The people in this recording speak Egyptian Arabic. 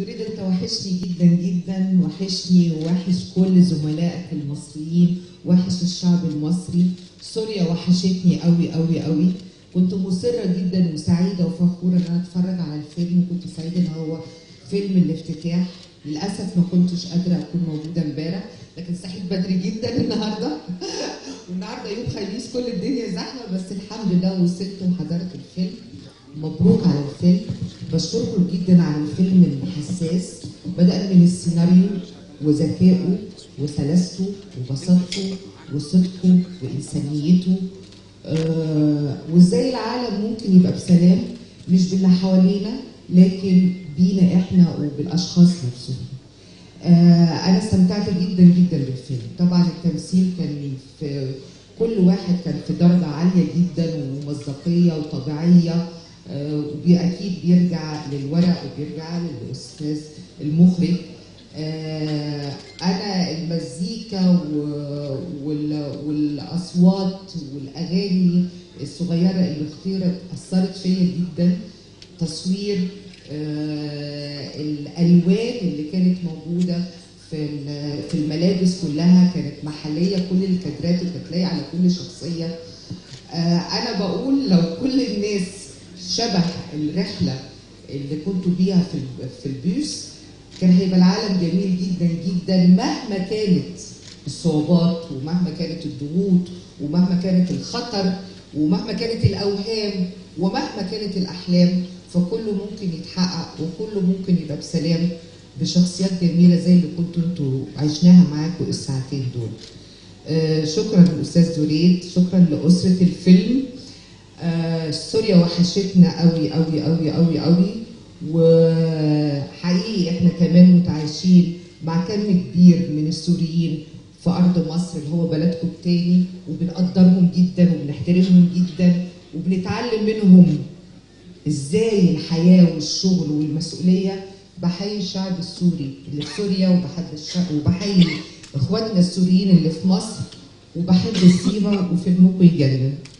زريد انت وحشني جدا جدا وحشني ووحش كل زملائك المصريين وحش الشعب المصري سوريا وحشتني قوي قوي قوي كنت مصرة جدا وسعيدة وفخورة ان انا اتفرج على الفيلم وكنت سعيدة ان هو فيلم الافتتاح للاسف ما كنتش قادرة اكون موجودة امبارح لكن صحيت بدري جدا النهارده والنهارده يوم خميس كل الدنيا زحمه بس الحمد لله وصلت وحضرت الفيلم مبروك على الفيلم بشكركم جدا على الفيلم الحساس بدأ من السيناريو وذكائه وسلاسته وبساطته وصدقه وإنسانيته آه وإزاي العالم ممكن يبقى بسلام مش باللي حوالينا لكن بينا إحنا وبالأشخاص نفسهم آه أنا استمتعت جدا جدا بالفيلم طبعا التمثيل كان في كل واحد كان في درجة عالية جدا ومصداقية وطبيعية آه اكيد بيرجع للورق وبيرجع للاستاذ المخرج آه انا المزيكا والاصوات والاغاني الصغيره اللي اختيرت اثرت فيا جدا تصوير آه الالوان اللي كانت موجوده في في الملابس كلها كانت محليه كل الكادرات كانت لاقيه على كل شخصيه انا بقول لو كل الناس شبه الرحلة اللي كنتوا بيها في في البيوس كان هيبقى العالم جميل جدا جدا مهما كانت الصعوبات ومهما كانت الضغوط ومهما كانت الخطر ومهما كانت الأوهام ومهما كانت الأحلام فكله ممكن يتحقق وكله ممكن يبقى بسلام بشخصيات جميلة زي اللي كنتوا انتوا عشناها معاكم الساعتين دول. آه شكرا للأستاذ دريد شكرا لأسرة الفيلم آه سوريا وحشتنا قوي قوي قوي قوي قوي وحقيقي احنا كمان متعايشين مع كم كبير من السوريين في ارض مصر اللي هو بلدكم التاني وبنقدرهم جدا وبنحترمهم جدا وبنتعلم منهم ازاي الحياه والشغل والمسؤوليه بحيي الشعب السوري اللي في سوريا وبحب الشعب وبحيي اخواتنا السوريين اللي في مصر وبحب السيما وفيلمكم يجنن